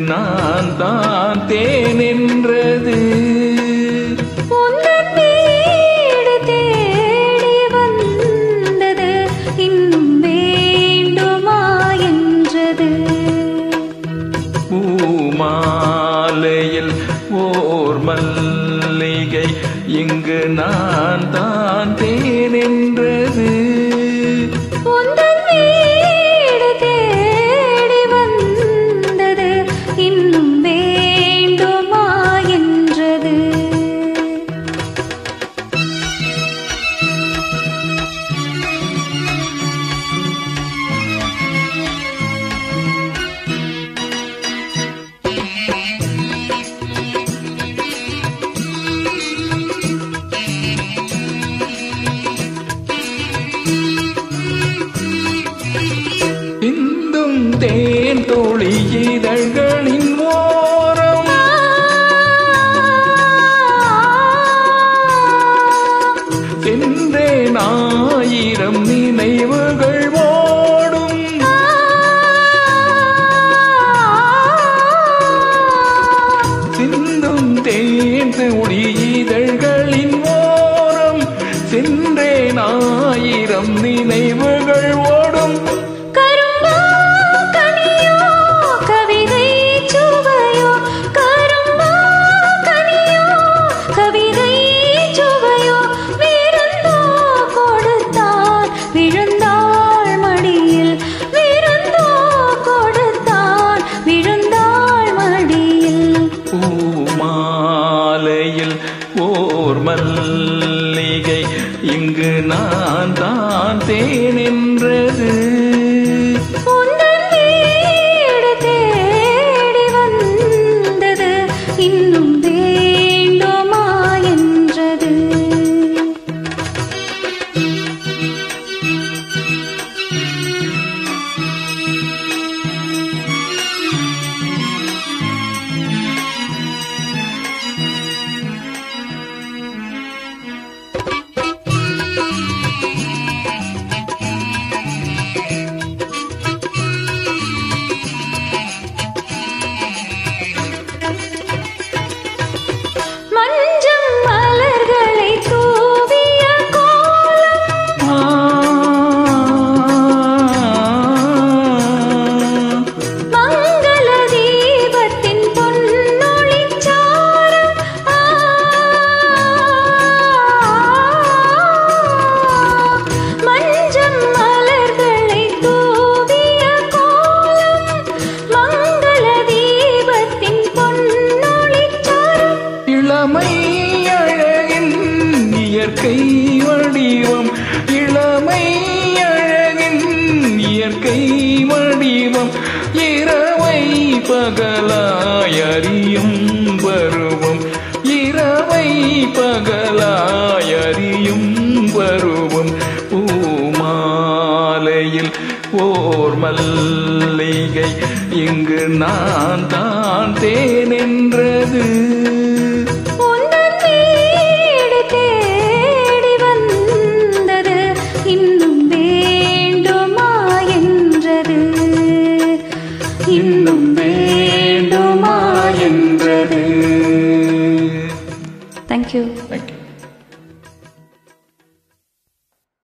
நான் தான் தேன் என்றது உந்தன் வீடு தேடி வந்தது இன்னும் வேண்டுமா என்றது பூமாலையில் ஓர் மல்லிகை இங்கு நான் தான் தேன் என்றது உந்தன் வீடு தேடி வந்தது இன்னும் வேண்டுமா என்றது இந்தும் தேன் தோழி இதழ்களின் ஓரம் சென்றேன் ஆயிரம் நினைவுகள் ஓடும் சிந்தும் தேன் தோழி இதழ்களின் ஓரம் சென்றேன் ஆயிரம் நினைவுகள் ஓடும் கரும்பா கனியோ கவிதை சுவையோ கரும்பா கனியோ கவிதை சுவையோ விருந்தோ கொடுத்தாள் விழுந்தாள் மடியில் விருந்தோ கொடுத்தாள் விழுந்தாள் மடியில் பூமாலையில் ஓர் மல்லிகை இங்கு நான் தான் தேன் என்றது உந்தன் வீடு தேடி வந்தது இன்னும் வேண்டுமா என்றது மஞ்சம் மலர்களை தூவிய கோலம் ஆ, மங்கள தீபத்தின் பொன்னொளிச் சாரம் ஆ, மஞ்சம் மலர்களை தூவிய கோலம் மங்கள தீபத்தின் பொன்னொளிச் சாரம் இளமை அழகின் இயற்கை வடிவம் இளமை அழகின் இயற்கை வடிவம் இரவை பகலாய் அறியும் பருவம் இரவை பகலாய் அறியும் பருவம் பூமாலையில் ஓர் மல்லிகை இங்கு நான் தான் தேன் என்றது உந்தன் வீடு தேடி வந்தது இன்னும் வேண்டுமா என்றது இன்னும் வேண்டுமா என்றது தேங்க்யூ